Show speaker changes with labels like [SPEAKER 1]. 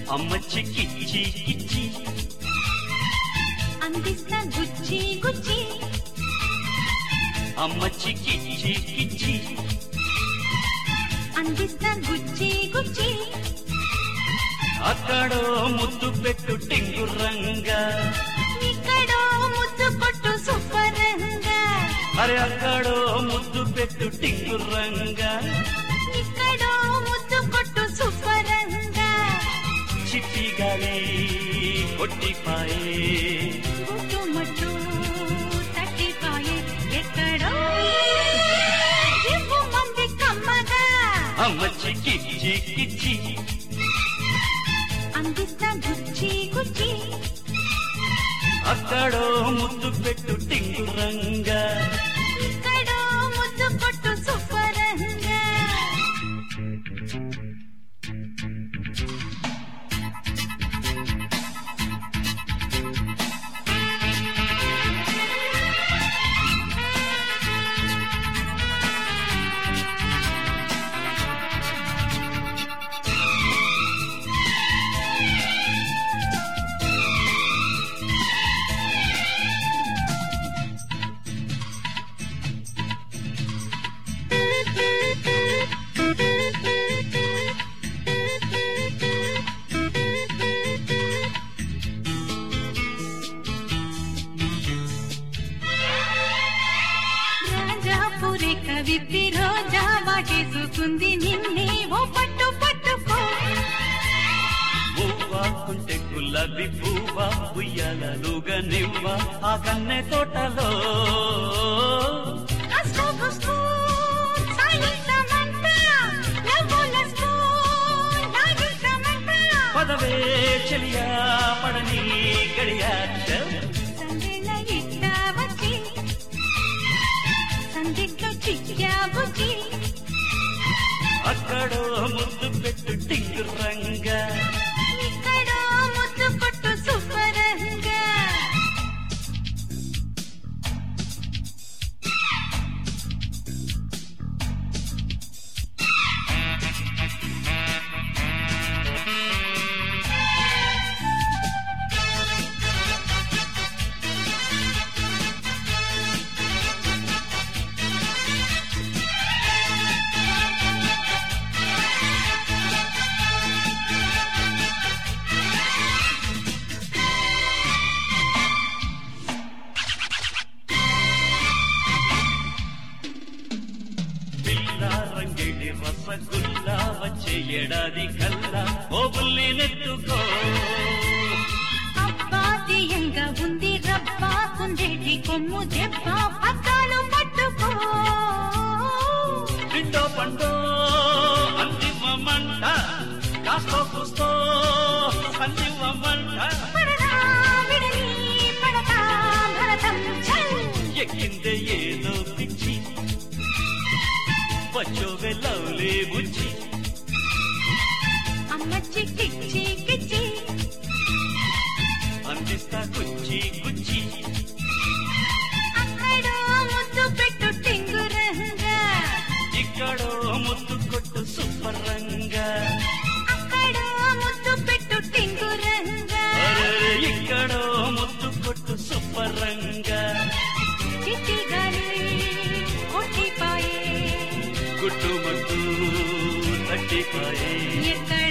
[SPEAKER 1] అమ్మచ్చి కిచ్చి కిచ్చి
[SPEAKER 2] అందిస్తా గుచ్చి గుచ్చి
[SPEAKER 1] అమ్మచ్చి కిచ్చి కిచ్చి
[SPEAKER 2] అందిస్తా గుచ్చి గుచ్చి
[SPEAKER 1] అక్కడో ముద్దు పెట్టు టింగురంగా
[SPEAKER 2] ఇక్కడో ముద్దు కొట్టు సుపరంగా
[SPEAKER 1] అరే అక్కడో ముద్దు పెట్టు టింగురంగా
[SPEAKER 2] ఇక్కడో ముద్దు కొట్టు సుపరంగా
[SPEAKER 1] చిట్టి గాలి కొట్టిపాయే
[SPEAKER 2] గుట్టు మట్టు తట్టిపాయే ఎక్కడో ఇవ్వు మంది కమ్మగా
[SPEAKER 1] అమ్మచ్చి కిచ్చి కిచ్చి
[SPEAKER 2] అందిస్తా గుచ్చి గుచ్చి
[SPEAKER 1] అక్కడో ముద్దు పెట్టు టింగురంగా
[SPEAKER 2] ఇక్కడో ముద్దు కొట్టు సుపరంగా రాజాపురి కవిపి రోజా వాటేసుకుంది నిన్నే ఓ పట్టు పట్టుకో
[SPEAKER 1] పువ్వా కుంటే గులాబీ పువ్వా ఉయ్యాలలుగా నివ్వా ఆ కన్నె తోటలో
[SPEAKER 2] అస్కో బుస్కో సాయంత్రమంతా లవ్వులస్కో నాగికమంతా
[SPEAKER 1] పదవే చెలియా పడని గడియాచ
[SPEAKER 2] సందెల ఇట్టా వచ్చి సందిట్లో చిక్కా బుజ్జి
[SPEAKER 1] అక్కడో ముద్దు పెట్టు టింగురంగా
[SPEAKER 2] ఇక్కడో ముద్దు కొట్టు సుపరంగా
[SPEAKER 1] పిల్ల రంగేడి రసగుల్లా వచ్చే ఏడాది కల్లా ఓ బుల్లి నెత్తుకో
[SPEAKER 2] అబ్బా తీయంగా ఉంది రబ్బా కుందేటి కొమ్ము దెబ్బ పక్కాలు పట్టుకో
[SPEAKER 1] పిండో పండో అంతిమమంట కాస్తో కూస్తో అంతిమమంట
[SPEAKER 2] పడరా విడని పడతా భరతం చల్
[SPEAKER 1] ఎక్కిందే ఏదో పిచ్చి వచ్చోవే లవ్లే బుజ్జి
[SPEAKER 2] అమ్మచ్చి కిచ్చి కిచ్చి
[SPEAKER 1] అందిస్తా కుచ్చి కుచ్చి
[SPEAKER 2] అక్కడో ముద్దు పెట్టు టింగురంగా
[SPEAKER 1] ఇక్కడో ముద్దు కొట్టు సుపరంగా
[SPEAKER 2] అక్కడో ముద్దు పెట్టు టింగురంగా
[SPEAKER 1] అరే ఇక్కడో ముద్దు కొట్టు సుపరంగా
[SPEAKER 2] చిట్టి గాలి కొట్టిపాయే
[SPEAKER 1] గుట్టు ముట్టు తట్టిపాయే
[SPEAKER 2] ఎక్కడ